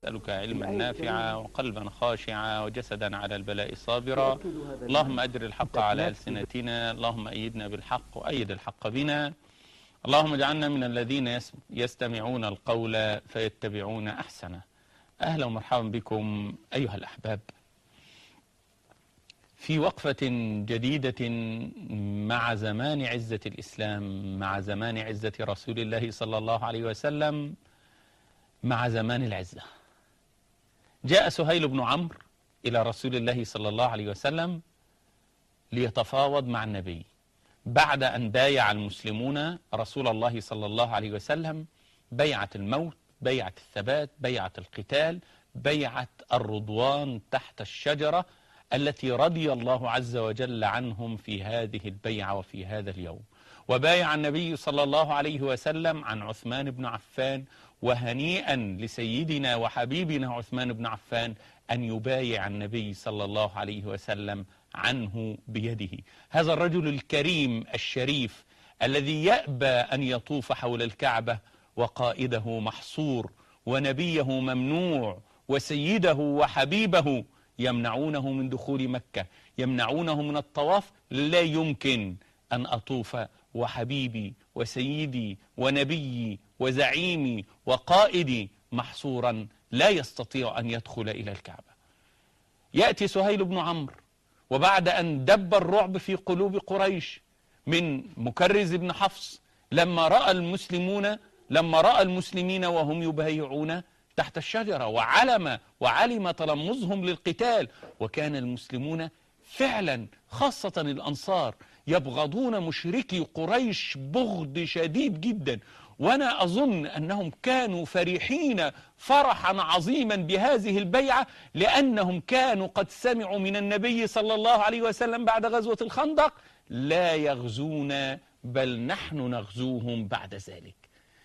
أسألك علما نافعا وقلبا خاشعا وجسدا على البلاء صابرا اللهم أجر الحق على ألسنتنا اللهم أيدنا بالحق وأيد الحق بنا اللهم اجعلنا من الذين يستمعون القول فيتبعون أحسنه أهلا ومرحبا بكم أيها الأحباب في وقفة جديدة مع زمان عزة الإسلام مع زمان عزة رسول الله صلى الله عليه وسلم مع زمان العزة جاء سهيل بن عمرو إلى رسول الله صلى الله عليه وسلم ليتفاوض مع النبي بعد أن بايع المسلمون رسول الله صلى الله عليه وسلم بيعة الموت بيعة الثبات بيعة القتال بيعة الرضوان تحت الشجرة التي رضي الله عز وجل عنهم في هذه البيعة وفي هذا اليوم وبايع النبي صلى الله عليه وسلم عن عثمان بن عفان وهنيئا لسيدنا وحبيبنا عثمان بن عفان أن يبايع النبي صلى الله عليه وسلم عنه بيده هذا الرجل الكريم الشريف الذي يأبى أن يطوف حول الكعبة وقائده محصور ونبيه ممنوع وسيده وحبيبه يمنعونه من دخول مكة يمنعونه من الطواف لا يمكن أن أطوف وحبيبي وسيدي ونبيي وزعيمي وقائدي محصورا لا يستطيع أن يدخل إلى الكعبة يأتي سهيل بن عمرو وبعد أن دب الرعب في قلوب قريش من مكرز بن حفص لما رأى المسلمون لما رأى المسلمين وهم يبايعون تحت الشجرة وعلم وعلم تلمظهم للقتال وكان المسلمون فعلا خاصة الأنصار يبغضون مشركي قريش بغض شديد جدا وأنا أظن أنهم كانوا فرحين فرحا عظيما بهذه البيعة لأنهم كانوا قد سمعوا من النبي صلى الله عليه وسلم بعد غزوة الخندق لا يغزونا بل نحن نغزوهم بعد ذلك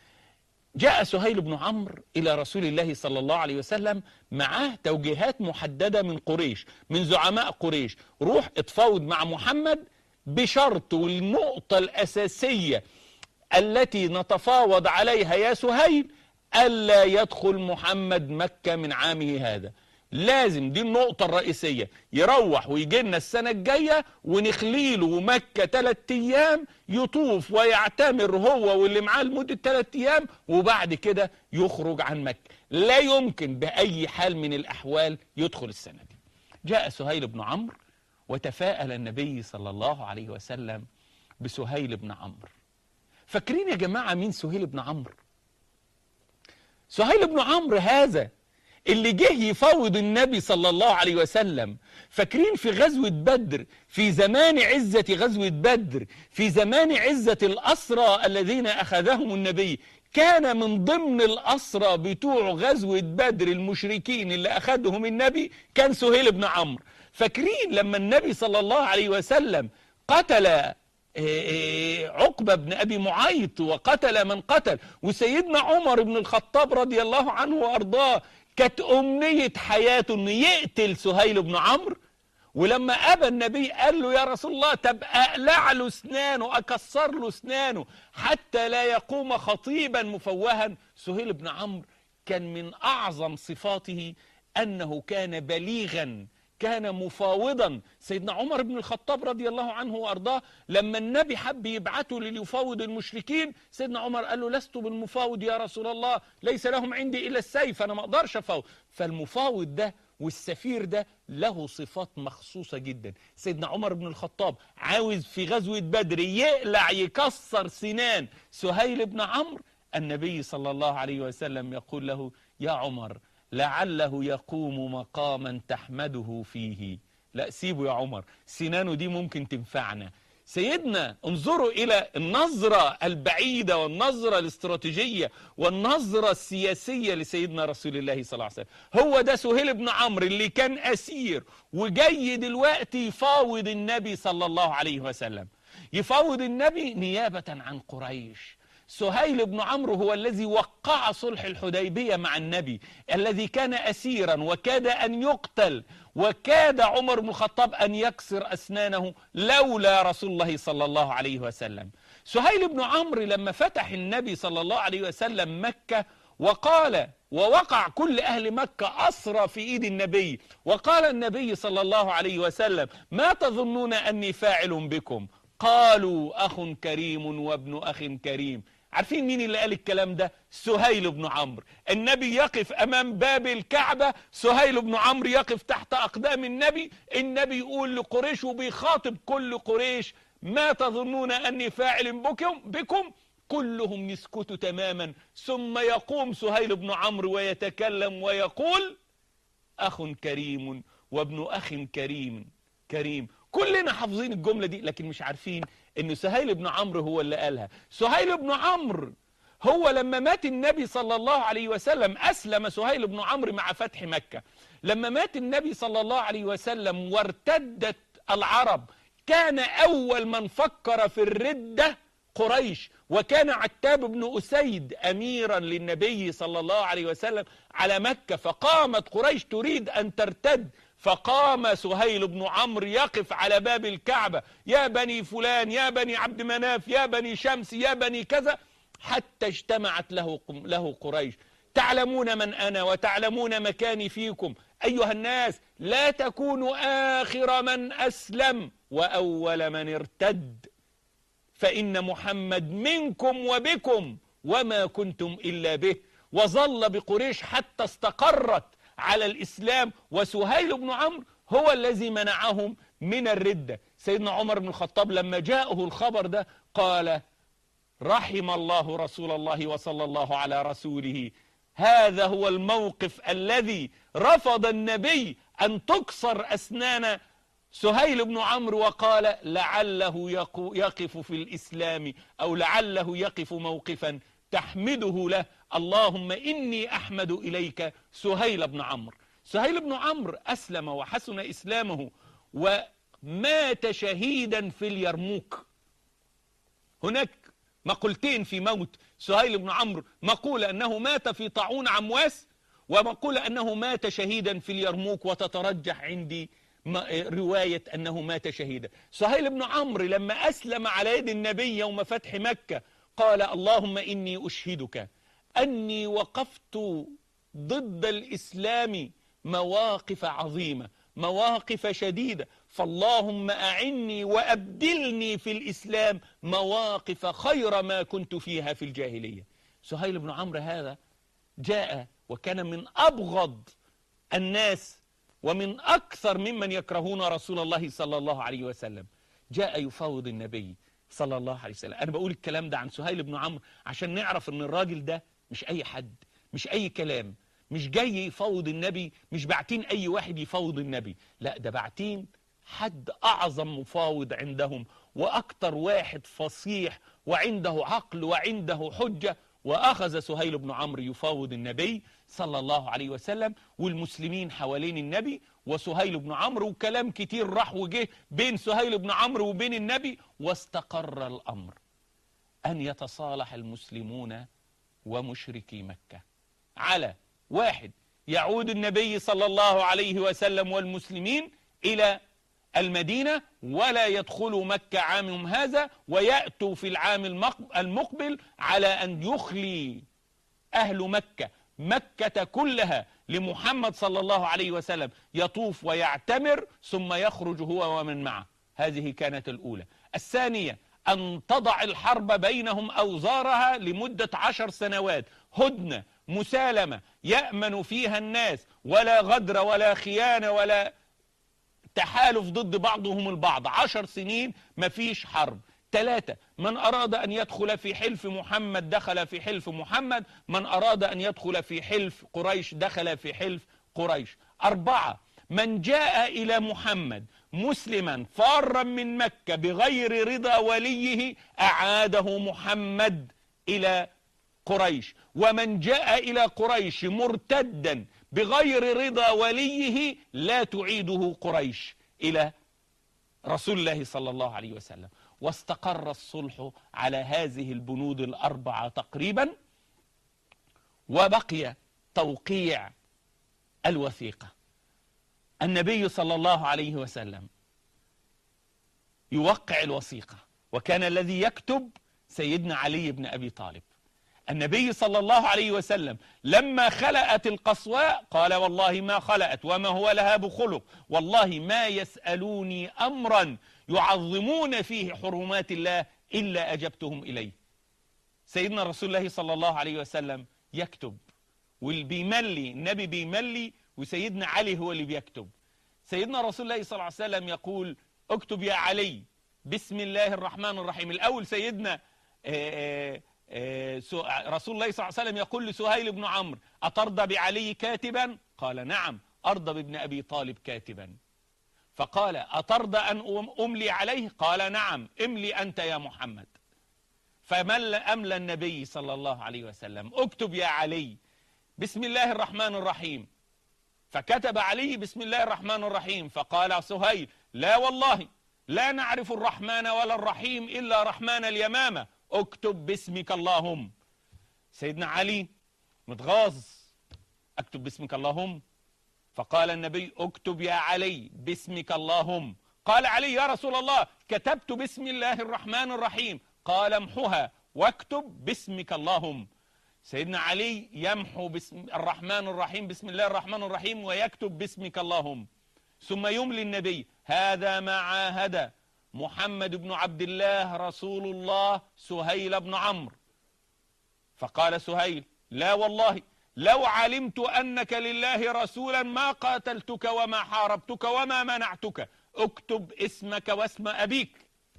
جاء سهيل بن عمرو إلى رسول الله صلى الله عليه وسلم معاه توجيهات محددة من قريش من زعماء قريش روح اتفاوض مع محمد بشرط والنقطة الأساسية التي نتفاوض عليها يا سهيل ألا يدخل محمد مكة من عامه هذا لازم دي النقطة الرئيسية يروح ويجي لنا السنة الجاية ونخليله مكة ثلاث أيام يطوف ويعتمر هو واللي معاه لمدة ثلاث أيام وبعد كده يخرج عن مكة لا يمكن بأي حال من الأحوال يدخل السنة دي جاء سهيل بن عمرو وتفاءل النبي صلى الله عليه وسلم بسهيل بن عمرو فاكرين يا جماعة مين سهيل بن عمرو سهيل بن عمرو هذا اللي جه يفوض النبي صلى الله عليه وسلم فاكرين في غزوة بدر في زمان عزة غزوة بدر في زمان عزة الأسرى الذين أخذهم النبي كان من ضمن الأسرى بتوع غزوة بدر المشركين اللي أخذهم النبي كان سهيل بن عمرو فاكرين لما النبي صلى الله عليه وسلم قتل عقبة بن أبي معيط وقتل من قتل وسيدنا عمر بن الخطاب رضي الله عنه وأرضاه كانت أمنية حياته أنه يقتل سهيل بن عمرو ولما أبى النبي قال له يا رسول الله تبقى أقلع له اسنانه أكسر له اسنانه حتى لا يقوم خطيبا مفوها سهيل بن عمرو كان من أعظم صفاته أنه كان بليغا كان مفاوضا سيدنا عمر بن الخطاب رضي الله عنه وأرضاه لما النبي حب يبعته ليفاوض المشركين سيدنا عمر قال له لست بالمفاوض يا رسول الله ليس لهم عندي إلا السيف أنا ما أقدرش أفاوض فالمفاوض ده والسفير ده له صفات مخصوصة جدا سيدنا عمر بن الخطاب عاوز في غزوة بدر يقلع يكسر سنان سهيل بن عمرو النبي صلى الله عليه وسلم يقول له يا عمر لعله يقوم مقاما تحمده فيه لا سيبه يا عمر سنانه دي ممكن تنفعنا سيدنا انظروا إلى النظرة البعيدة والنظرة الاستراتيجية والنظرة السياسية لسيدنا رسول الله صلى الله عليه وسلم هو ده سهيل بن عمرو اللي كان أسير وجاي دلوقتي يفاوض النبي صلى الله عليه وسلم يفاوض النبي نيابة عن قريش سهيل بن عمرو هو الذي وقع صلح الحديبية مع النبي الذي كان أسيرا وكاد أن يقتل وكاد عمر بن الخطاب أن يكسر أسنانه لولا رسول الله صلى الله عليه وسلم سهيل بن عمرو لما فتح النبي صلى الله عليه وسلم مكة وقال ووقع كل أهل مكة أسرى في إيد النبي وقال النبي صلى الله عليه وسلم ما تظنون أني فاعل بكم قالوا أخ كريم وابن أخ كريم عارفين مين اللي قال الكلام ده سهيل بن عمرو النبي يقف أمام باب الكعبة سهيل بن عمرو يقف تحت أقدام النبي النبي يقول لقريش وبيخاطب كل قريش ما تظنون أني فاعل بكم بكم كلهم يسكتوا تماما ثم يقوم سهيل بن عمرو ويتكلم ويقول أخ كريم وابن أخ كريم كريم كلنا حافظين الجملة دي لكن مش عارفين ان سهيل بن عمرو هو اللي قالها سهيل بن عمرو هو لما مات النبي صلى الله عليه وسلم أسلم سهيل بن عمرو مع فتح مكة لما مات النبي صلى الله عليه وسلم وارتدت العرب كان أول من فكر في الردة قريش وكان عتاب بن أسيد أميرا للنبي صلى الله عليه وسلم على مكة فقامت قريش تريد أن ترتد فقام سهيل بن عمرو يقف على باب الكعبة يا بني فلان يا بني عبد مناف يا بني شمس يا بني كذا حتى اجتمعت له له قريش تعلمون من أنا وتعلمون مكاني فيكم أيها الناس لا تكونوا آخر من أسلم وأول من ارتد فإن محمد منكم وبكم وما كنتم إلا به وظل بقريش حتى استقرت على الإسلام وسهيل بن عمرو هو الذي منعهم من الردة سيدنا عمر بن الخطاب لما جاءه الخبر ده قال رحم الله رسول الله وصلى الله على رسوله هذا هو الموقف الذي رفض النبي أن تكسر أسنان سهيل بن عمرو وقال لعله يقف في الإسلام أو لعله يقف موقفا تحمده له اللهم إني أحمد إليك سهيل بن عمرو سهيل بن عمرو أسلم وحسن إسلامه ومات شهيدا في اليرموك هناك مقولتين في موت سهيل بن عمرو مقولة أنه مات في طاعون عمواس ومقولة أنه مات شهيدا في اليرموك وتترجح عندي رواية أنه مات شهيدا سهيل بن عمرو لما أسلم على يد النبي يوم فتح مكة قال اللهم إني أشهدك أني وقفت ضد الإسلام مواقف عظيمة مواقف شديدة فاللهم أعني وأبدلني في الإسلام مواقف خير ما كنت فيها في الجاهلية سهيل بن عمرو هذا جاء وكان من أبغض الناس ومن أكثر ممن يكرهون رسول الله صلى الله عليه وسلم جاء يفاوض النبي صلى الله عليه وسلم أنا بقول الكلام ده عن سهيل بن عمرو عشان نعرف أن الراجل ده مش أي حد مش أي كلام مش جاي يفاوض النبي مش بعتين أي واحد يفاوض النبي لا ده بعتين حد أعظم مفاوض عندهم وأكتر واحد فصيح وعنده عقل وعنده حجة وأخذ سهيل بن عمرو يفاوض النبي صلى الله عليه وسلم والمسلمين حوالين النبي وسهيل بن عمرو وكلام كتير راح وجه بين سهيل بن عمرو وبين النبي واستقر الأمر أن يتصالح المسلمون ومشركي مكة على واحد يعود النبي صلى الله عليه وسلم والمسلمين إلى المدينة ولا يدخلوا مكة عامهم هذا ويأتوا في العام المقبل على أن يخلي أهل مكة مكة كلها لمحمد صلى الله عليه وسلم يطوف ويعتمر ثم يخرج هو ومن معه هذه كانت الأولى الثانية أن تضع الحرب بينهم أوزارها لمدة عشر سنوات هدنة مسالمة يأمن فيها الناس ولا غدر ولا خيانة ولا تحالف ضد بعضهم البعض عشر سنين مفيش حرب ثلاثة من أراد أن يدخل في حلف محمد دخل في حلف محمد من أراد أن يدخل في حلف قريش دخل في حلف قريش أربعة من جاء إلى محمد مسلما فارا من مكة بغير رضا وليه أعاده محمد إلى قريش ومن جاء إلى قريش مرتدا بغير رضا وليه لا تعيده قريش إلى رسول الله صلى الله عليه وسلم واستقر الصلح على هذه البنود الأربعة تقريبا وبقي توقيع الوثيقة النبي صلى الله عليه وسلم يوقع الوثيقة وكان الذي يكتب سيدنا علي بن أبي طالب النبي صلى الله عليه وسلم لما خلأت القصواء قال والله ما خلأت وما هو لها بخلق والله ما يسألوني أمرا يعظمون فيه حرمات الله إلا أجبتهم إليه سيدنا رسول الله صلى الله عليه وسلم يكتب واللي بيملي النبي بيملي وسيدنا علي هو اللي بيكتب سيدنا رسول الله صلى الله عليه وسلم يقول اكتب يا علي بسم الله الرحمن الرحيم الأول سيدنا آآ آآ آآ رسول الله صلى الله عليه وسلم يقول لسهيل بن عمرو أترضى بعلي كاتبا قال نعم أرضى بابن أبي طالب كاتبا فقال أترضى أن أملي عليه قال نعم املي أنت يا محمد فمل أملى النبي صلى الله عليه وسلم اكتب يا علي بسم الله الرحمن الرحيم فكتب علي بسم الله الرحمن الرحيم فقال سهيل لا والله لا نعرف الرحمن ولا الرحيم إلا رحمن اليمامة اكتب باسمك اللهم سيدنا علي متغاظ اكتب باسمك اللهم فقال النبي اكتب يا علي باسمك اللهم قال علي يا رسول الله كتبت بسم الله الرحمن الرحيم قال امحها واكتب باسمك اللهم سيدنا علي يمحو بسم الرحمن الرحيم بسم الله الرحمن الرحيم ويكتب باسمك اللهم ثم يملي النبي هذا ما عاهد محمد بن عبد الله رسول الله سهيل بن عمرو فقال سهيل لا والله لو علمت أنك لله رسولا ما قاتلتك وما حاربتك وما منعتك اكتب اسمك واسم أبيك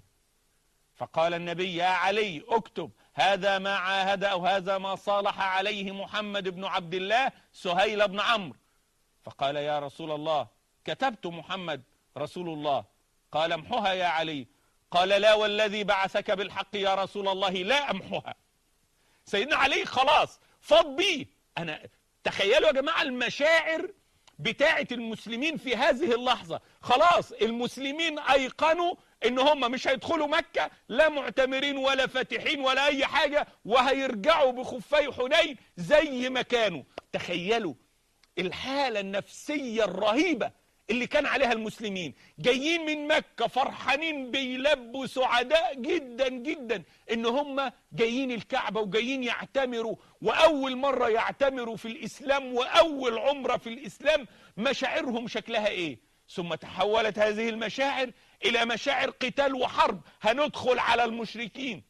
فقال النبي يا علي اكتب هذا ما عاهد أو هذا ما صالح عليه محمد بن عبد الله سهيل بن عمرو فقال يا رسول الله كتبت محمد رسول الله قال امحها يا علي قال لا والذي بعثك بالحق يا رسول الله لا امحها سيدنا علي خلاص فاض بيه انا تخيلوا يا جماعه المشاعر بتاعه المسلمين في هذه اللحظه خلاص المسلمين ايقنوا ان هم مش هيدخلوا مكه لا معتمرين ولا فاتحين ولا اي حاجه وهيرجعوا بخفي حنين زي ما كانوا تخيلوا الحاله النفسيه الرهيبه اللي كان عليها المسلمين جايين من مكة فرحانين بيلبوا سعداء جدا جدا ان هم جايين الكعبة وجايين يعتمروا واول مرة يعتمروا في الاسلام واول عمرة في الاسلام مشاعرهم شكلها ايه ثم تحولت هذه المشاعر الى مشاعر قتال وحرب هندخل على المشركين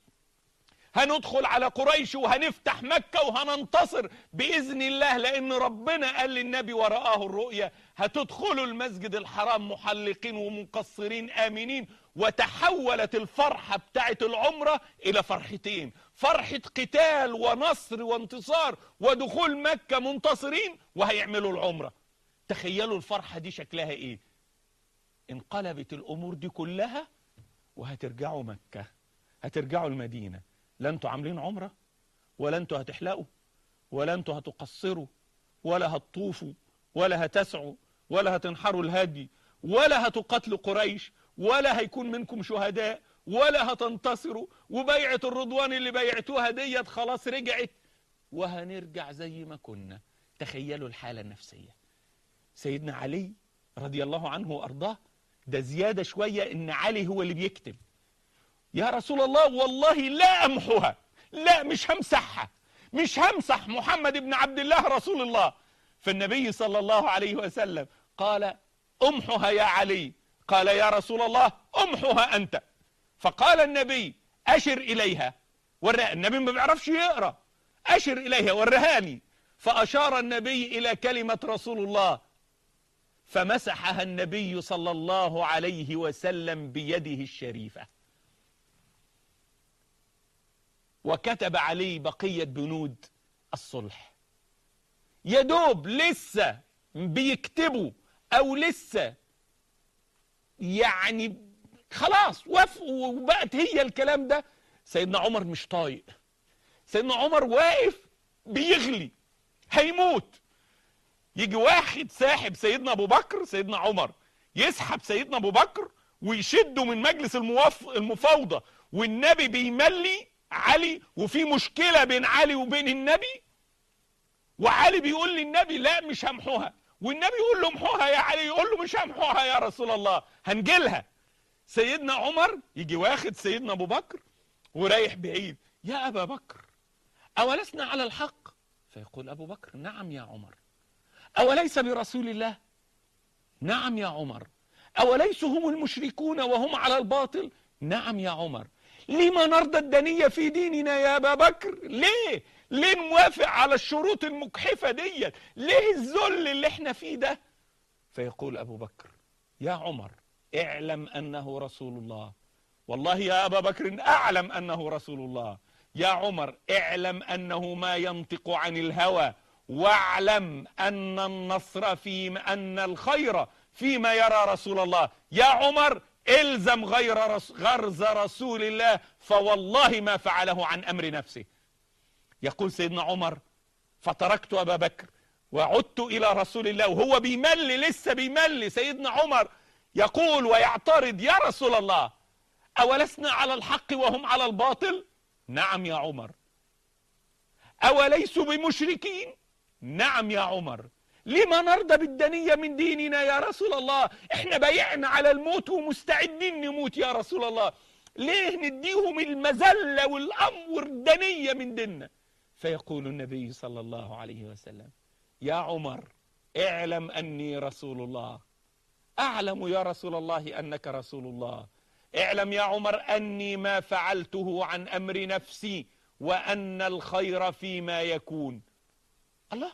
هندخل على قريش وهنفتح مكة وهننتصر بإذن الله لأن ربنا قال للنبي ورآه الرؤيا هتدخلوا المسجد الحرام محلقين ومقصرين آمنين وتحولت الفرحة بتاعت العمرة إلى فرحتين فرحة قتال ونصر وانتصار ودخول مكة منتصرين وهيعملوا العمرة تخيلوا الفرحة دي شكلها إيه انقلبت الأمور دي كلها وهترجعوا مكة هترجعوا المدينة لا انتوا عاملين عمرة ولا انتوا هتحلقوا ولا انتوا هتقصروا ولا هتطوفوا ولا هتسعوا ولا هتنحروا الهدي ولا هتقاتلوا قريش ولا هيكون منكم شهداء ولا هتنتصروا وبيعة الرضوان اللي بيعتوها ديت خلاص رجعت وهنرجع زي ما كنا تخيلوا الحالة النفسية سيدنا علي رضي الله عنه وأرضاه ده زيادة شوية إن علي هو اللي بيكتب يا رسول الله والله لا أمحها لا مش همسحها مش همسح محمد بن عبد الله رسول الله فالنبي صلى الله عليه وسلم قال امحها يا علي قال يا رسول الله امحها أنت فقال النبي أشر إليها ورها النبي ما بيعرفش يقرأ أشر إليها ورهاني فأشار النبي إلى كلمة رسول الله فمسحها النبي صلى الله عليه وسلم بيده الشريفه وكتب عليه بقية بنود الصلح يا دوب لسه بيكتبوا او لسه يعني خلاص وافقوا وبقت هي الكلام ده سيدنا عمر مش طايق سيدنا عمر واقف بيغلي هيموت يجي واحد ساحب سيدنا ابو بكر سيدنا عمر يسحب سيدنا ابو بكر ويشده من مجلس الموف... المفاوضه والنبي بيملي علي وفي مشكلة بين علي وبين النبي وعلي بيقول للنبي لا مش همحوها والنبي يقول له امحوها يا علي يقول له مش همحوها يا رسول الله هنجلها سيدنا عمر يجي واخد سيدنا ابو بكر ورايح بعيد يا ابا بكر أولسنا على الحق فيقول أبو بكر نعم يا عمر أوليس برسول الله نعم يا عمر أوليسوا هم المشركون وهم على الباطل نعم يا عمر لما نرضى الدنية في ديننا يا أبا بكر ليه ليه نوافق على الشروط المجحفة دي ليه الذل اللي احنا فيه ده فيقول أبو بكر يا عمر اعلم أنه رسول الله والله يا أبا بكر أعلم أنه رسول الله يا عمر اعلم أنه ما ينطق عن الهوى واعلم أن النصر في أن الخير فيما يرى رسول الله يا عمر الزم غير رس غرز رسول الله فوالله ما فعله عن أمر نفسه يقول سيدنا عمر فتركت أبا بكر وعدت إلى رسول الله وهو بيمل لسه بيمل سيدنا عمر يقول ويعترض يا رسول الله أولسنا على الحق وهم على الباطل نعم يا عمر أوليسوا بمشركين نعم يا عمر لما نرضى بالدنية من ديننا يا رسول الله احنا بايعنا على الموت ومستعدين نموت يا رسول الله ليه نديهم المذلة والأمر الدنية من ديننا فيقول النبي صلى الله عليه وسلم يا عمر اعلم أني رسول الله أعلم يا رسول الله أنك رسول الله اعلم يا عمر أني ما فعلته عن أمر نفسي وأن الخير فيما يكون الله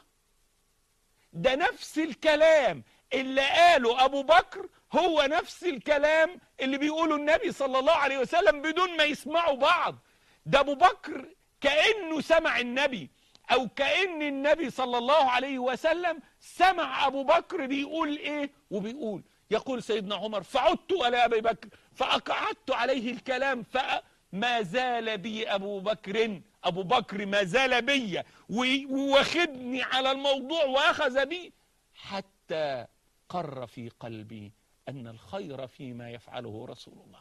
ده نفس الكلام اللي قاله أبو بكر هو نفس الكلام اللي بيقوله النبي صلى الله عليه وسلم بدون ما يسمعوا بعض ده أبو بكر كأنه سمع النبي أو كأن النبي صلى الله عليه وسلم سمع أبو بكر بيقول إيه وبيقول يقول سيدنا عمر فعدت على أبي بكر فأقعدت عليه الكلام فما زال بي أبو بكر أبو بكر ما زال بي وواخدني على الموضوع وأخذ بي حتى قر في قلبي أن الخير فيما يفعله رسول الله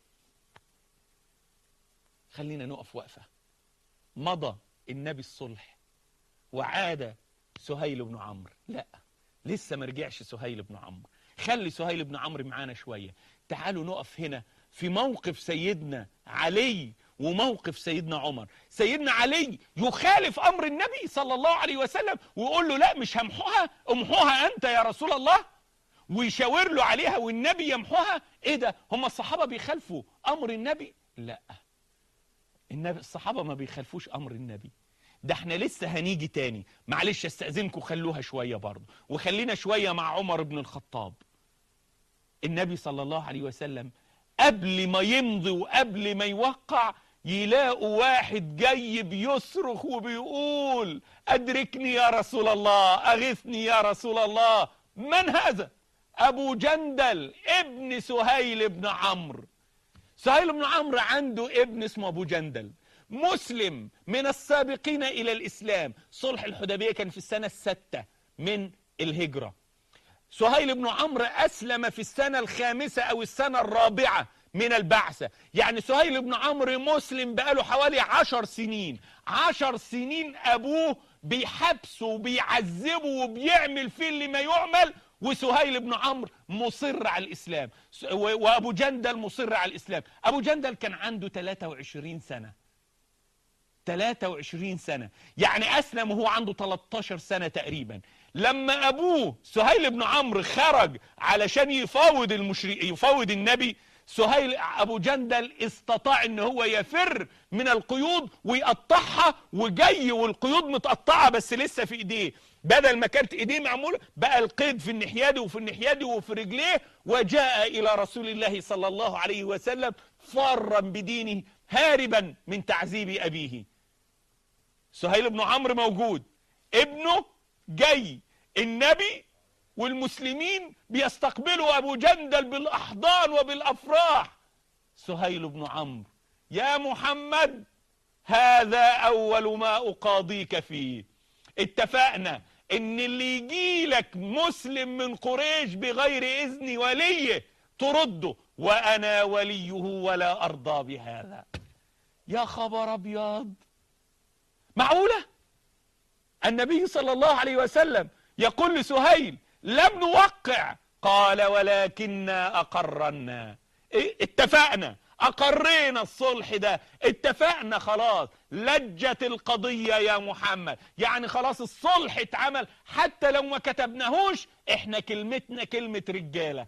خلينا نقف وقفة مضى النبي الصلح وعاد سهيل بن عمرو لا لسه ما رجعش سهيل بن عمرو خلي سهيل بن عمرو معانا شوية تعالوا نقف هنا في موقف سيدنا علي وموقف سيدنا عمر سيدنا علي يخالف أمر النبي صلى الله عليه وسلم ويقول له لا مش همحوها امحوها أنت يا رسول الله ويشاور له عليها والنبي يمحوها ايه ده هم الصحابة بيخالفوا أمر النبي لا النبي الصحابة ما بيخالفوش أمر النبي ده احنا لسه هنيجي تاني معلش استأذنكم خلوها شوية برضه وخلينا شوية مع عمر بن الخطاب النبي صلى الله عليه وسلم قبل ما يمضي وقبل ما يوقع يلاقوا واحد جاي بيصرخ وبيقول أدركني يا رسول الله أغثني يا رسول الله من هذا أبو جندل ابن سهيل بن عمرو سهيل بن عمرو عنده ابن اسمه أبو جندل مسلم من السابقين إلى الإسلام صلح الحديبية كان في السنة الستة من الهجرة سهيل بن عمرو أسلم في السنة الخامسة أو السنة الرابعة من البعثة يعني سهيل بن عمرو مسلم بقاله حوالي عشر سنين عشر سنين أبوه بيحبسه وبيعذبه وبيعمل فيه اللي ما يعمل وسهيل بن عمرو مصر على الإسلام وأبو جندل مصر على الإسلام أبو جندل كان عنده 23 سنة 23 سنة يعني أسلم وهو عنده 13 سنة تقريبا لما أبوه سهيل بن عمرو خرج علشان يفاوض المشرك يفاوض النبي سهيل أبو جندل استطاع ان هو يفر من القيود ويقطعها وجاي والقيود متقطعة بس لسه في ايديه بدل ما كانت ايديه معمولة بقى القيد في الناحية دي وفي الناحية دي وفي رجليه وجاء الى رسول الله صلى الله عليه وسلم فارا بدينه هاربا من تعذيب ابيه سهيل بن عمرو موجود ابنه جاي النبي والمسلمين بيستقبلوا أبو جندل بالأحضان وبالأفراح سهيل بن عمرو يا محمد هذا أول ما أقاضيك فيه اتفقنا ان اللي يجي لك مسلم من قريش بغير إذن وليه ترده وأنا وليه ولا أرضى بهذا يا خبر أبيض معقولة النبي صلى الله عليه وسلم يقول لسهيل لم نوقع قال ولكننا أقرنا اتفقنا أقرينا الصلح ده اتفقنا خلاص لجت القضية يا محمد يعني خلاص الصلح اتعمل حتى لو ما كتبناهوش احنا كلمتنا كلمة رجالة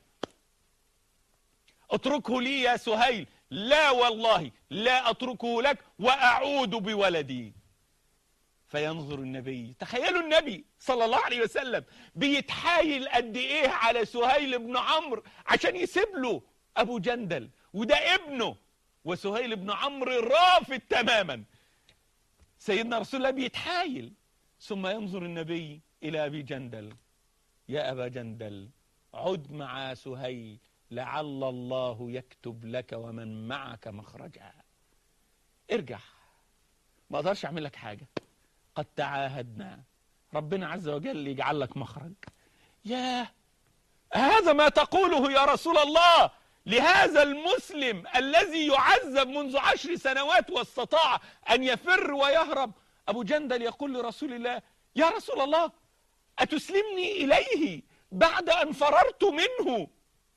اتركه لي يا سهيل لا والله لا أتركه لك وأعود بولدي فينظر النبي تخيلوا النبي صلى الله عليه وسلم بيتحايل قد ايه على سهيل بن عمرو عشان يسيب له ابو جندل وده ابنه وسهيل بن عمرو رافض تماما سيدنا رسول الله بيتحايل ثم ينظر النبي الى ابي جندل يا ابا جندل عد مع سهيل لعل الله يكتب لك ومن معك مخرجا ارجع ما اقدرش اعمل لك حاجه قد تعاهدنا ربنا عز وجل يجعل لك مخرج ياه هذا ما تقوله يا رسول الله لهذا المسلم الذي يعذب منذ عشر سنوات واستطاع أن يفر ويهرب أبو جندل يقول لرسول الله يا رسول الله أتسلمني إليه بعد أن فررت منه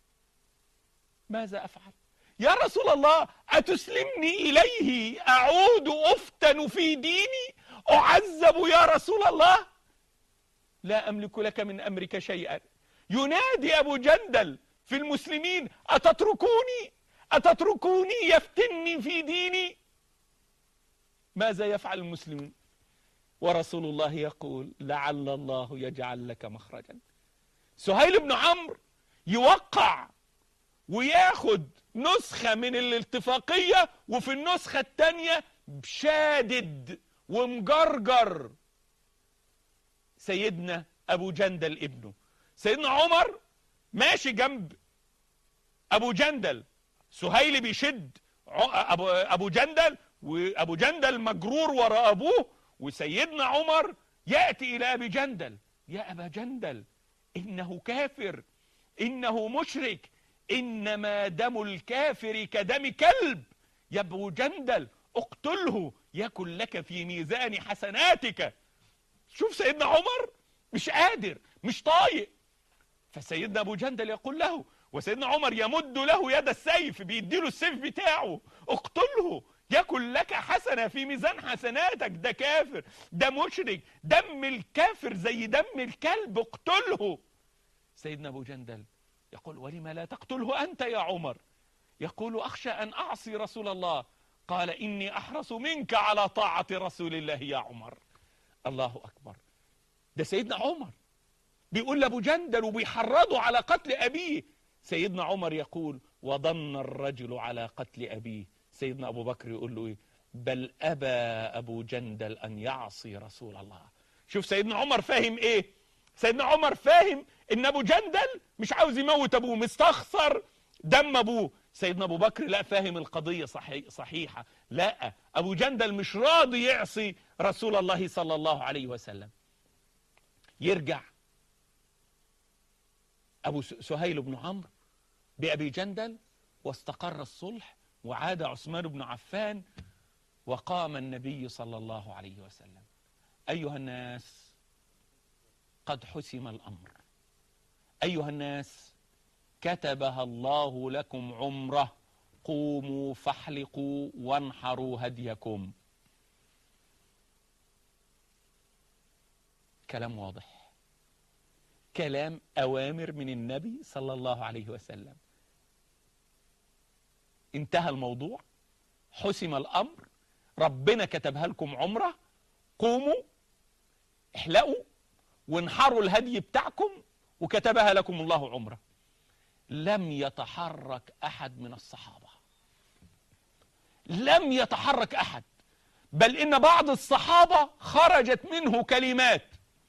ماذا أفعل يا رسول الله أتسلمني إليه أعود أفتن في ديني أعذب يا رسول الله لا أملك لك من أمرك شيئا ينادي أبو جندل في المسلمين أتتركوني أتتركوني يفتني في ديني ماذا يفعل المسلمون ورسول الله يقول لعل الله يجعل لك مخرجا سهيل بن عمرو يوقع وياخد نسخة من الاتفاقية وفي النسخة التانية شادد ومجرجر سيدنا أبو جندل ابنه سيدنا عمر ماشي جنب أبو جندل سهيل بيشد أبو, أبو جندل وأبو جندل مجرور وراء أبوه وسيدنا عمر يأتي إلى أبي جندل يا أبا جندل إنه كافر إنه مشرك إنما دم الكافر كدم كلب يا أبو جندل اقتله يكن لك في ميزان حسناتك شوف سيدنا عمر مش قادر مش طايق فسيدنا ابو جندل يقول له وسيدنا عمر يمد له يد السيف بيديله السيف بتاعه اقتله يكن لك حسنة في ميزان حسناتك ده كافر ده مشرك دم الكافر زي دم الكلب اقتله سيدنا ابو جندل يقول ولم لا تقتله انت يا عمر يقول اخشى ان اعصي رسول الله قال إني أحرص منك على طاعة رسول الله يا عمر الله أكبر ده سيدنا عمر بيقول لأبو جندل وبيحرضه على قتل أبيه سيدنا عمر يقول وظن الرجل على قتل أبيه سيدنا أبو بكر يقول له إيه بل أبى أبو جندل أن يعصي رسول الله شوف سيدنا عمر فاهم إيه سيدنا عمر فاهم إن أبو جندل مش عاوز يموت أبوه مستخسر دم أبوه سيدنا أبو بكر لا فاهم القضية صحي صحيحة لا أبو جندل مش راضي يعصي رسول الله صلى الله عليه وسلم يرجع أبو سهيل بن عمرو بأبي جندل واستقر الصلح وعاد عثمان بن عفان وقام النبي صلى الله عليه وسلم أيها الناس قد حسم الأمر أيها الناس كتبها الله لكم عمره قوموا فاحلقوا وانحروا هديكم كلام واضح كلام أوامر من النبي صلى الله عليه وسلم انتهى الموضوع حسم الأمر ربنا كتبها لكم عمره قوموا احلقوا وانحروا الهدي بتاعكم وكتبها لكم الله عمره لم يتحرك أحد من الصحابة لم يتحرك أحد بل إن بعض الصحابة خرجت منه كلمات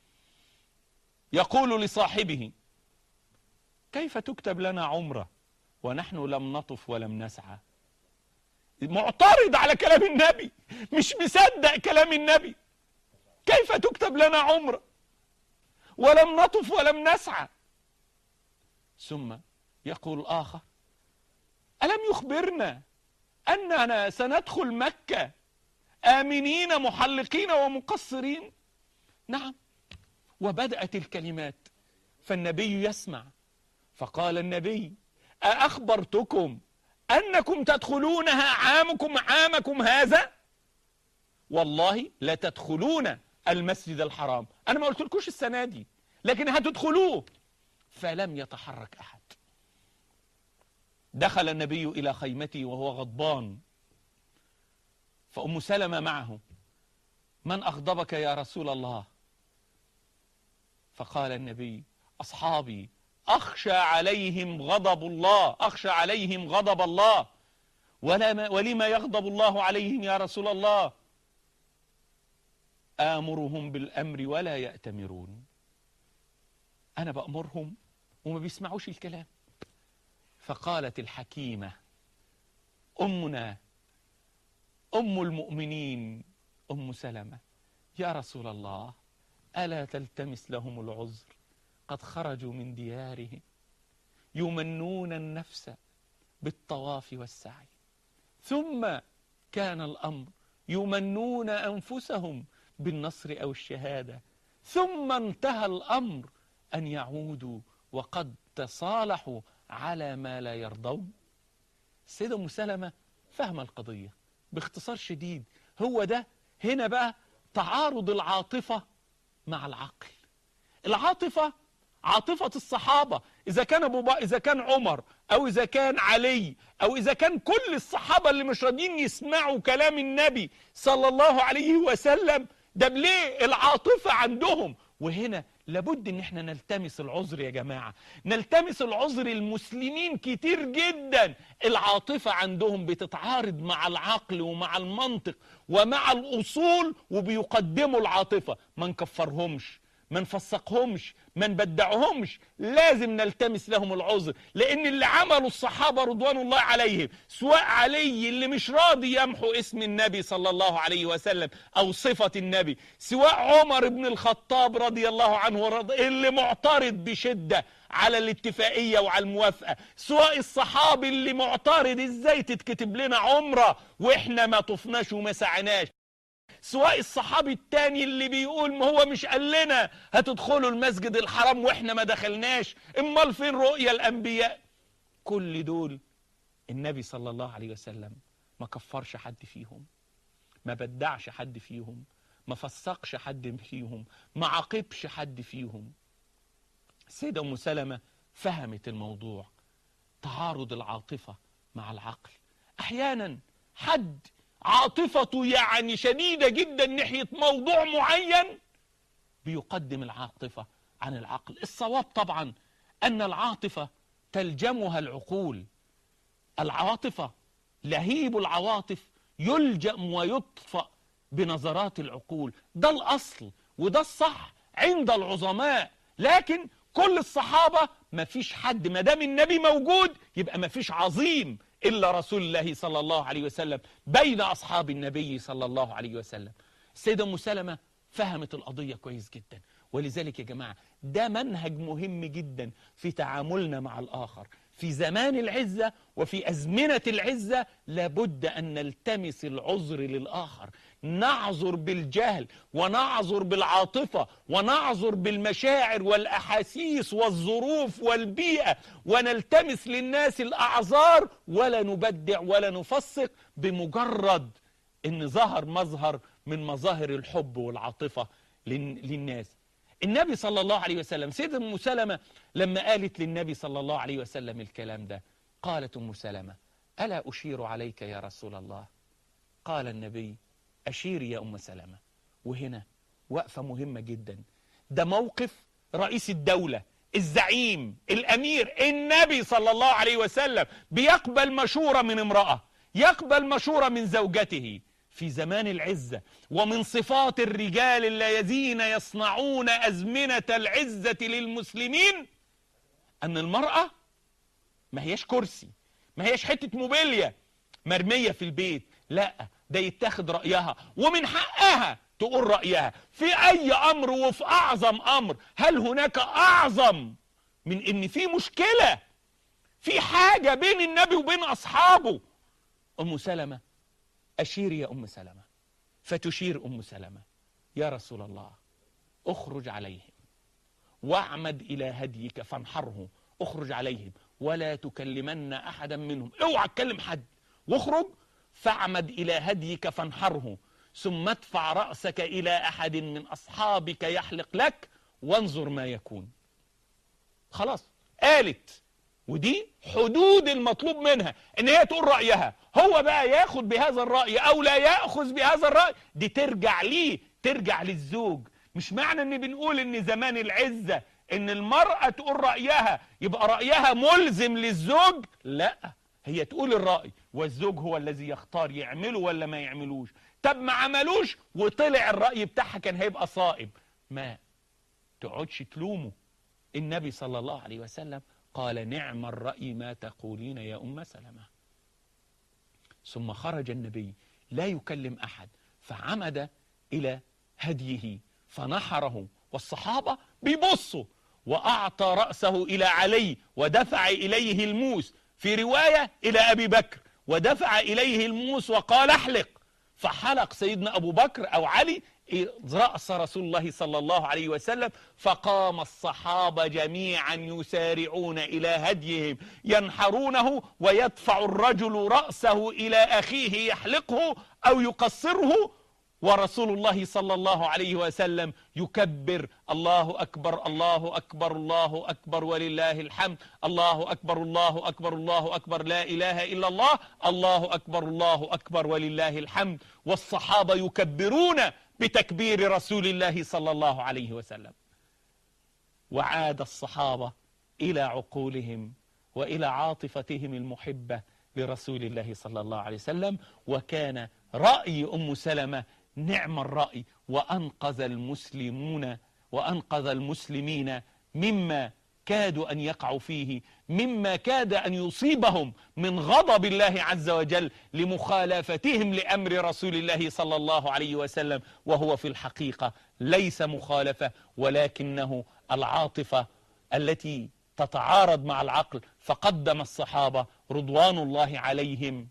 يقول لصاحبه كيف تكتب لنا عمرة ونحن لم نطف ولم نسعى معترض على كلام النبي مش مصدق كلام النبي كيف تكتب لنا عمرة ولم نطف ولم نسعى ثم يقول آخر ألم يخبرنا أننا سندخل مكة آمنين محلقين ومقصرين نعم وبدأت الكلمات فالنبي يسمع فقال النبي أأخبرتكم أنكم تدخلونها عامكم عامكم هذا والله لا تدخلون المسجد الحرام أنا ما قلت لكوش السنة دي لكن هتدخلوه فلم يتحرك أحد دخل النبي إلى خيمته وهو غضبان فأم سلمة معه من أغضبك يا رسول الله فقال النبي أصحابي أخشى عليهم غضب الله أخشى عليهم غضب الله ولا ولما يغضب الله عليهم يا رسول الله آمرهم بالأمر ولا يأتمرون أنا بأمرهم وما بيسمعوش الكلام فقالت الحكيمة أمنا أم المؤمنين أم سلمة يا رسول الله ألا تلتمس لهم العذر قد خرجوا من ديارهم يمنون النفس بالطواف والسعي ثم كان الأمر يمنون أنفسهم بالنصر أو الشهادة ثم انتهى الأمر أن يعودوا وقد تصالحوا على ما لا يرضون السيدة أم سلمة فهم القضية باختصار شديد هو ده هنا بقى تعارض العاطفة مع العقل العاطفة عاطفة الصحابة إذا كان أبو بكر إذا كان عمر أو إذا كان علي أو إذا كان كل الصحابة اللي مش راضيين يسمعوا كلام النبي صلى الله عليه وسلم ده ليه العاطفة عندهم وهنا لابد ان احنا نلتمس العذر يا جماعة نلتمس العذر المسلمين كتير جدا العاطفة عندهم بتتعارض مع العقل ومع المنطق ومع الأصول وبيقدموا العاطفة ما نكفرهمش ما نفسقهمش ما نبدعهمش لازم نلتمس لهم العذر لان اللي عملوا الصحابة رضوان الله عليهم سواء علي اللي مش راضي يمحو اسم النبي صلى الله عليه وسلم او صفة النبي سواء عمر بن الخطاب رضي الله عنه ورضي اللي معترض بشدة على الاتفاقية وعلى الموافقة سواء الصحابي اللي معترض ازاي تتكتب لنا عمرة واحنا ما طفناش وما سعناش سواء الصحابي التاني اللي بيقول ما هو مش قال لنا هتدخلوا المسجد الحرام واحنا ما دخلناش امال فين رؤيا الانبياء كل دول النبي صلى الله عليه وسلم ما كفرش حد فيهم ما بدعش حد فيهم ما فسقش حد فيهم ما عاقبش حد فيهم السيدة أم سلمة فهمت الموضوع تعارض العاطفة مع العقل أحيانا حد عاطفته يعني شديدة جدا ناحية موضوع معين بيقدم العاطفة عن العقل الصواب طبعا أن العاطفة تلجمها العقول العاطفة لهيب العواطف يلجم ويطفأ بنظرات العقول ده الأصل وده الصح عند العظماء لكن كل الصحابة ما فيش حد ما دام النبي موجود يبقى ما فيش عظيم إلا رسول الله صلى الله عليه وسلم بين أصحاب النبي صلى الله عليه وسلم السيدة أم سلمة فهمت القضية كويس جدا ولذلك يا جماعة ده منهج مهم جدا في تعاملنا مع الآخر في زمان العزة وفي أزمنة العزة لابد أن نلتمس العذر للآخر نعذر بالجهل ونعذر بالعاطفة ونعذر بالمشاعر والأحاسيس والظروف والبيئة ونلتمس للناس الأعذار ولا نبدع ولا نفسق بمجرد أن ظهر مظهر من مظاهر الحب والعاطفة للناس النبي صلى الله عليه وسلم سيدة أم سلمة لما قالت للنبي صلى الله عليه وسلم الكلام ده قالت أم سلمة ألا أشير عليك يا رسول الله قال النبي أشيري يا أم سلمة وهنا وقفة مهمة جدا ده موقف رئيس الدولة الزعيم الأمير النبي صلى الله عليه وسلم بيقبل مشورة من امرأة يقبل مشورة من زوجته في زمان العزة ومن صفات الرجال الذين يصنعون أزمنة العزة للمسلمين أن المرأة ما هيش كرسي ما هيش حتة موبيليا مرمية في البيت لا ده يتاخد رأيها ومن حقها تقول رأيها في أي أمر وفي أعظم أمر هل هناك أعظم من إن في مشكلة في حاجة بين النبي وبين أصحابه أم سلمة أشير يا أم سلمة فتشير أم سلمة يا رسول الله اخرج عليهم واعمد إلى هديك فانحره اخرج عليهم ولا تكلمن أحدا منهم اوعى تكلم حد واخرج فاعمد إلى هديك فانحره ثم ادفع رأسك إلى أحد من أصحابك يحلق لك وانظر ما يكون خلاص قالت ودي حدود المطلوب منها ان هي تقول رأيها هو بقى ياخد بهذا الرأي او لا يأخذ بهذا الرأي دي ترجع ليه ترجع للزوج مش معنى ان بنقول ان زمان العزة ان المرأة تقول رأيها يبقى رأيها ملزم للزوج لا هي تقول الرأي والزوج هو الذي يختار يعمله ولا ما يعملوش طب ما عملوش وطلع الرأي بتاعها كان هيبقى صائب ما تقعدش تلومه النبي صلى الله عليه وسلم قال نعم الرأي ما تقولين يا أم سلمة ثم خرج النبي لا يكلم أحد فعمد إلى هديه فنحره والصحابة بيبصوا وأعطى رأسه إلى علي ودفع إليه الموس في رواية إلى أبي بكر ودفع إليه الموس وقال احلق فحلق سيدنا أبو بكر أو علي رأس رسول الله صلى الله عليه وسلم فقام الصحابة جميعا يسارعون إلى هديهم ينحرونه ويدفع الرجل رأسه إلى أخيه يحلقه أو يقصره ورسول الله صلى الله عليه وسلم يكبر الله أكبر الله أكبر الله أكبر ولله الحمد الله أكبر الله أكبر الله أكبر لا إله إلا الله الله أكبر الله أكبر ولله الحمد والصحابة يكبرون بتكبير رسول الله صلى الله عليه وسلم وعاد الصحابة إلى عقولهم وإلى عاطفتهم المحبة لرسول الله صلى الله عليه وسلم وكان رأي أم سلمة نعم الرأي وأنقذ المسلمون وأنقذ المسلمين مما كادوا أن يقعوا فيه مما كاد أن يصيبهم من غضب الله عز وجل لمخالفتهم لأمر رسول الله صلى الله عليه وسلم وهو في الحقيقة ليس مخالفة ولكنه العاطفة التي تتعارض مع العقل فقدم الصحابة رضوان الله عليهم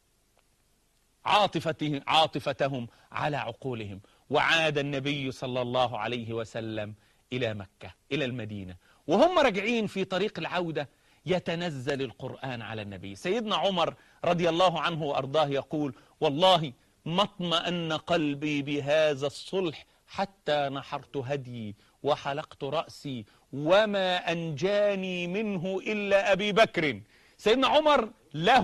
عاطفتهم, عاطفتهم على عقولهم وعاد النبي صلى الله عليه وسلم إلى مكة إلى المدينة وهم راجعين في طريق العودة يتنزل القرآن على النبي سيدنا عمر رضي الله عنه وأرضاه يقول والله ما اطمأن قلبي بهذا الصلح حتى نحرت هدي وحلقت رأسي وما أنجاني منه إلا أبي بكر سيدنا عمر له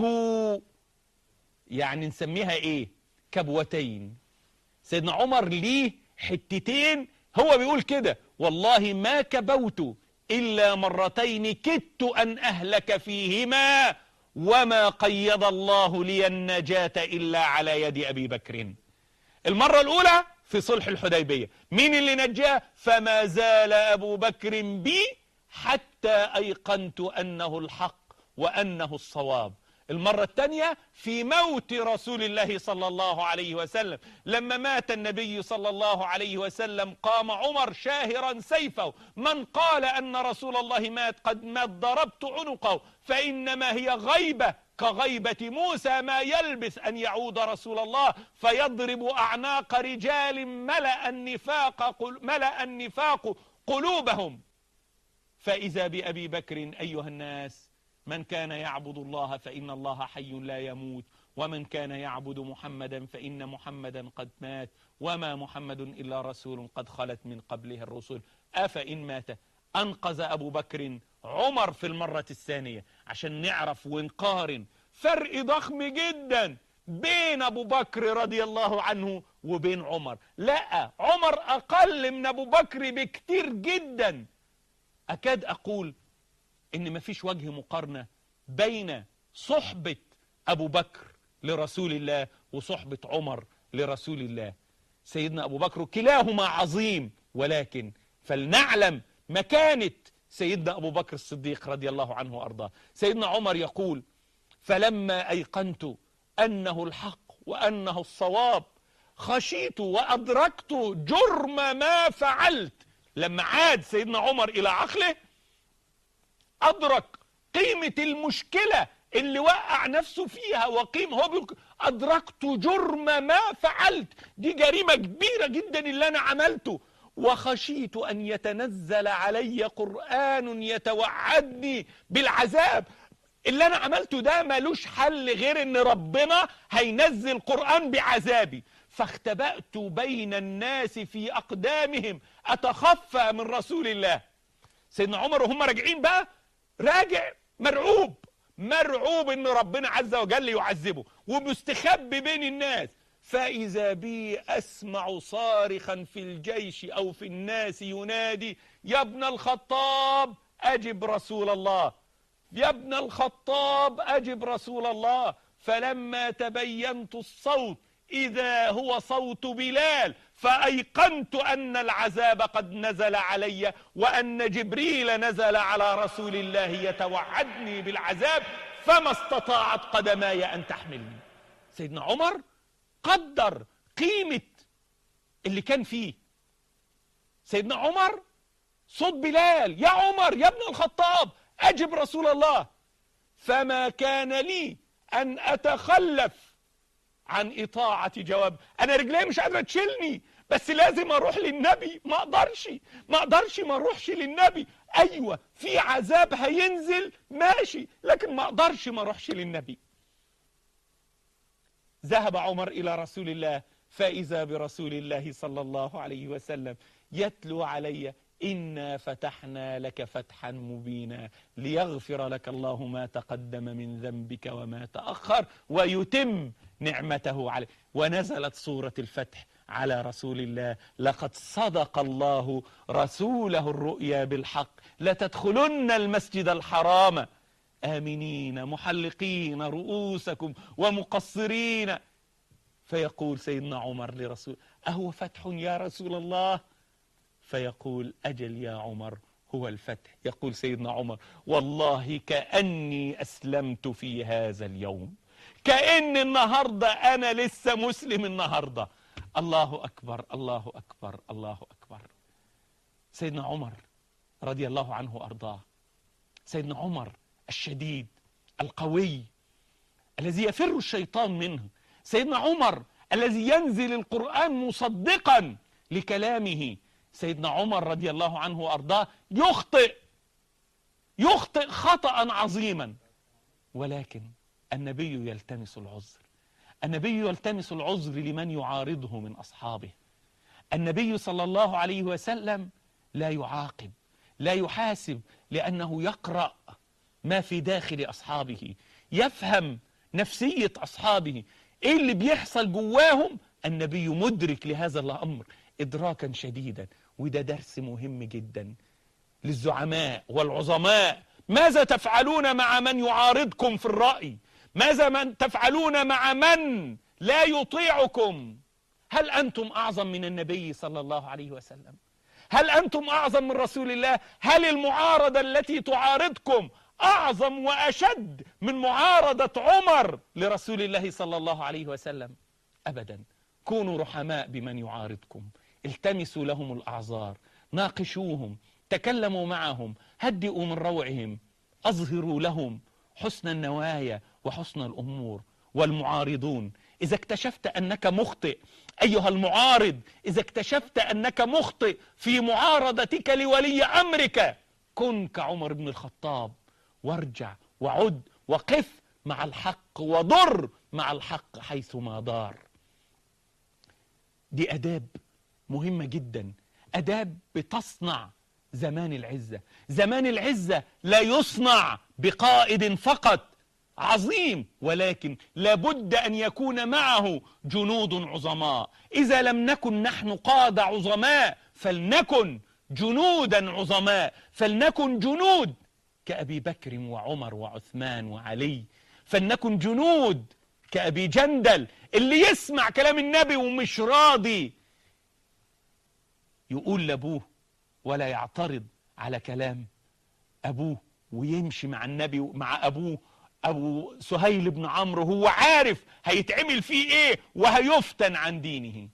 يعني نسميها إيه كبوتين سيدنا عمر ليه حتتين هو بيقول كده والله ما كبوت إلا مرتين كدت أن أهلك فيهما وما قيض الله لي النجاة إلا على يد أبي بكر المرة الأولى في صلح الحديبية مين اللي نجاه فما زال أبو بكر بي حتى أيقنت أنه الحق وأنه الصواب المرة الثانية في موت رسول الله صلى الله عليه وسلم لما مات النبي صلى الله عليه وسلم قام عمر شاهرا سيفه من قال أن رسول الله مات قد مات ضربت عنقه فإنما هي غيبة كغيبة موسى ما يلبس أن يعود رسول الله فيضرب أعناق رجال ملأ النفاق, ملأ النفاق قلوبهم فإذا بأبي بكر أيها الناس من كان يعبد الله فإن الله حي لا يموت ومن كان يعبد محمدا فإن محمدا قد مات وما محمد إلا رسول قد خلت من قبله الرسل أفإن مات أنقذ أبو بكر عمر في المرة الثانية عشان نعرف ونقارن فرق ضخم جدا بين أبو بكر رضي الله عنه وبين عمر لا عمر أقل من أبو بكر بكتير جدا أكاد أقول ان مفيش وجه مقارنة بين صحبة ابو بكر لرسول الله وصحبة عمر لرسول الله سيدنا ابو بكر كلاهما عظيم ولكن فلنعلم مكانة سيدنا ابو بكر الصديق رضي الله عنه وارضاه سيدنا عمر يقول فلما ايقنت انه الحق وانه الصواب خشيت وادركت جرم ما فعلت لما عاد سيدنا عمر الى عقله أدرك قيمة المشكلة اللي وقع نفسه فيها وقيم هو بيقول أدركت جرم ما فعلت دي جريمة كبيرة جدا اللي أنا عملته وخشيت أن يتنزل علي قرآن يتوعدني بالعذاب اللي أنا عملته ده ملوش حل غير أن ربنا هينزل قرآن بعذابي فاختبأت بين الناس في أقدامهم أتخفى من رسول الله سيدنا عمر وهم راجعين بقى راجع مرعوب مرعوب ان ربنا عز وجل يعذبه ومستخبي بين الناس فإذا بي أسمع صارخا في الجيش أو في الناس ينادي يا ابن الخطاب أجب رسول الله يا ابن الخطاب أجب رسول الله فلما تبينت الصوت إذا هو صوت بلال فأيقنت أن العذاب قد نزل علي وأن جبريل نزل على رسول الله يتوعدني بالعذاب فما استطاعت قدماي أن تحملني سيدنا عمر قدر قيمة اللي كان فيه سيدنا عمر صوت بلال يا عمر يا ابن الخطاب أجب رسول الله فما كان لي أن أتخلف عن إطاعة جواب أنا رجلي مش قادرة تشيلني بس لازم أروح للنبي ما أقدرش ما أقدرش ما أروحش للنبي أيوة في عذاب هينزل ماشي لكن ما أقدرش ما أروحش للنبي ذهب عمر إلى رسول الله فإذا برسول الله صلى الله عليه وسلم يتلو علي إنا فتحنا لك فتحا مبينا ليغفر لك الله ما تقدم من ذنبك وما تأخر ويتم نعمته عليه ونزلت سورة الفتح على رسول الله لقد صدق الله رسوله الرؤيا بالحق لتدخلن المسجد الحرام آمنين محلقين رؤوسكم ومقصرين فيقول سيدنا عمر لرسول أهو فتح يا رسول الله فيقول أجل يا عمر هو الفتح يقول سيدنا عمر والله كأني أسلمت في هذا اليوم كأن النهاردة أنا لسه مسلم النهاردة الله أكبر الله أكبر الله أكبر سيدنا عمر رضي الله عنه أرضاه سيدنا عمر الشديد القوي الذي يفر الشيطان منه سيدنا عمر الذي ينزل القرآن مصدقا لكلامه سيدنا عمر رضي الله عنه وأرضاه يخطئ يخطئ خطأ عظيما ولكن النبي يلتمس العذر النبي يلتمس العذر لمن يعارضه من أصحابه النبي صلى الله عليه وسلم لا يعاقب لا يحاسب لأنه يقرأ ما في داخل أصحابه يفهم نفسية أصحابه إيه اللي بيحصل جواهم النبي مدرك لهذا الأمر إدراكا شديدا وده درس مهم جدا للزعماء والعظماء ماذا تفعلون مع من يعارضكم في الرأي ماذا من تفعلون مع من لا يطيعكم هل أنتم أعظم من النبي صلى الله عليه وسلم هل أنتم أعظم من رسول الله هل المعارضة التي تعارضكم أعظم وأشد من معارضة عمر لرسول الله صلى الله عليه وسلم أبدا كونوا رحماء بمن يعارضكم التمسوا لهم الأعذار ناقشوهم تكلموا معهم هدئوا من روعهم أظهروا لهم حسن النوايا وحسن الأمور والمعارضون إذا اكتشفت أنك مخطئ أيها المعارض إذا اكتشفت أنك مخطئ في معارضتك لولي أمرك كن كعمر بن الخطاب وارجع وعد وقف مع الحق وضر مع الحق حيثما دار دي أداب مهمة جدا أداب بتصنع زمان العزة زمان العزة لا يصنع بقائد فقط عظيم ولكن لابد أن يكون معه جنود عظماء إذا لم نكن نحن قادة عظماء فلنكن جنودا عظماء فلنكن جنود كأبي بكر وعمر وعثمان وعلي فلنكن جنود كأبي جندل اللي يسمع كلام النبي ومش راضي يقول لأبوه ولا يعترض على كلام أبوه ويمشي مع النبي مع أبوه أبو سهيل بن عمرو هو عارف هيتعمل فيه إيه وهيفتن عن دينه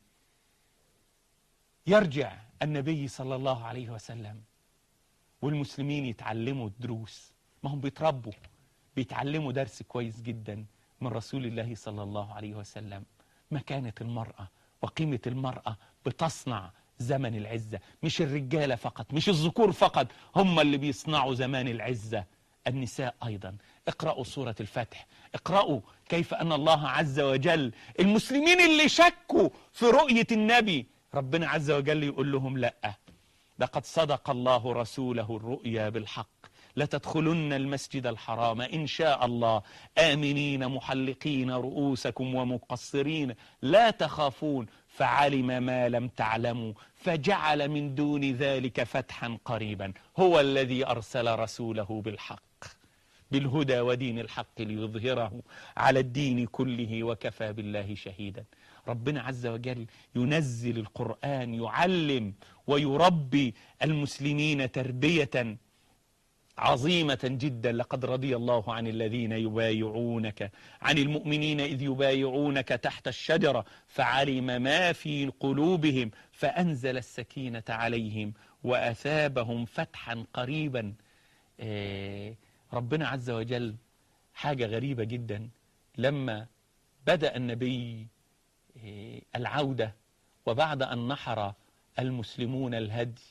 يرجع النبي صلى الله عليه وسلم والمسلمين يتعلموا الدروس ما هم بيتربوا بيتعلموا درس كويس جدا من رسول الله صلى الله عليه وسلم مكانة المرأة وقيمة المرأة بتصنع زمن العزة مش الرجالة فقط مش الذكور فقط هم اللي بيصنعوا زمان العزة النساء أيضا اقرأوا سورة الفتح اقرأوا كيف أن الله عز وجل المسلمين اللي شكوا في رؤية النبي ربنا عز وجل يقول لهم لأ لقد صدق الله رسوله الرؤيا بالحق لتدخلن المسجد الحرام إن شاء الله آمنين محلقين رؤوسكم ومقصرين لا تخافون فعلم ما لم تعلموا فجعل من دون ذلك فتحا قريبا هو الذي أرسل رسوله بالحق بالهدى ودين الحق ليظهره على الدين كله وكفى بالله شهيدا ربنا عز وجل ينزل القرآن يعلم ويربي المسلمين تربية عظيمة جدا لقد رضي الله عن الذين يبايعونك عن المؤمنين إذ يبايعونك تحت الشجرة فعلم ما في قلوبهم فأنزل السكينة عليهم وأثابهم فتحا قريبا آه ربنا عز وجل حاجة غريبة جدا لما بدأ النبي آه العودة وبعد أن نحر المسلمون الهدي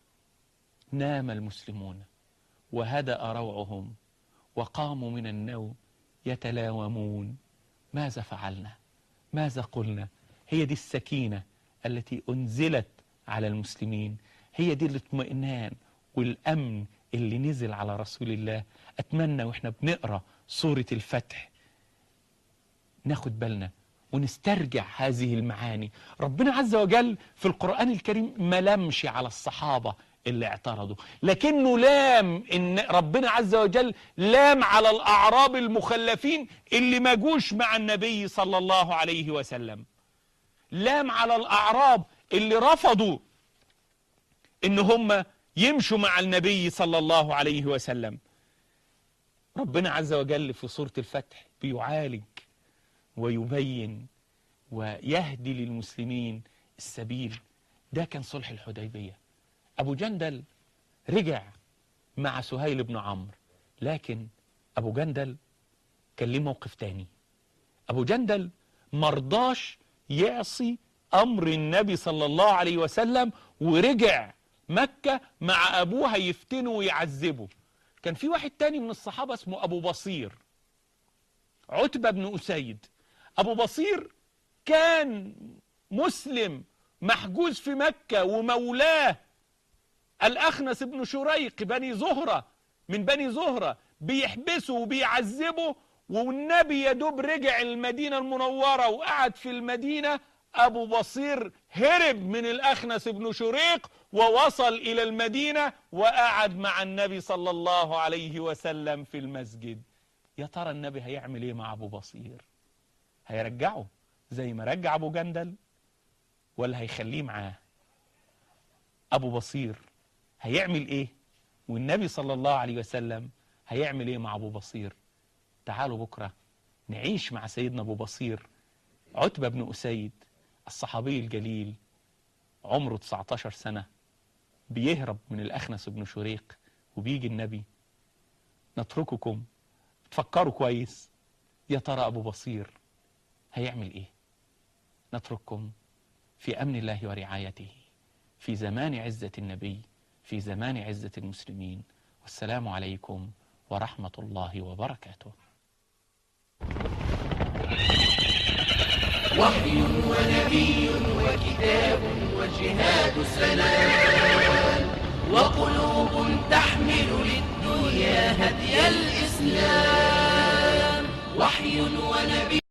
نام المسلمون وهدأ روعهم وقاموا من النوم يتلاومون ماذا فعلنا ماذا قلنا هي دي السكينة التي أنزلت على المسلمين هي دي الاطمئنان والأمن اللي نزل على رسول الله أتمنى وإحنا بنقرأ سورة الفتح ناخد بالنا ونسترجع هذه المعاني ربنا عز وجل في القرآن الكريم ما لمش على الصحابة اللي اعترضوا لكنه لام ان ربنا عز وجل لام على الاعراب المخلفين اللي ما جوش مع النبي صلى الله عليه وسلم لام على الاعراب اللي رفضوا ان هم يمشوا مع النبي صلى الله عليه وسلم ربنا عز وجل في سورة الفتح بيعالج ويبين ويهدي للمسلمين السبيل ده كان صلح الحديبيه أبو جندل رجع مع سهيل بن عمرو لكن أبو جندل كان ليه موقف تاني أبو جندل مرضاش يعصي أمر النبي صلى الله عليه وسلم ورجع مكة مع أبوه يفتنه ويعذبه كان في واحد تاني من الصحابة اسمه أبو بصير عتبة بن أسيد أبو بصير كان مسلم محجوز في مكة ومولاه الأخنس بن شريق بني زهرة من بني زهرة بيحبسه وبيعذبه والنبي يدوب رجع المدينة المنورة وقعد في المدينة أبو بصير هرب من الأخنس بن شريق ووصل إلى المدينة وقعد مع النبي صلى الله عليه وسلم في المسجد يا ترى النبي هيعمل ايه مع أبو بصير هيرجعه زي ما رجع أبو جندل ولا هيخليه معاه أبو بصير هيعمل ايه والنبي صلى الله عليه وسلم هيعمل ايه مع ابو بصير تعالوا بكرة نعيش مع سيدنا ابو بصير عتبة بن أسيد الصحابي الجليل عمره 19 سنة بيهرب من الأخنس بن شريق وبيجي النبي نترككم تفكروا كويس يا ترى أبو بصير هيعمل إيه نترككم في أمن الله ورعايته في زمان عزة النبي في زمان عزة المسلمين والسلام عليكم ورحمة الله وبركاته وحي ونبي وكتاب وجهاد سلام وقلوب تحمل للدنيا هدي الإسلام وحي ونبي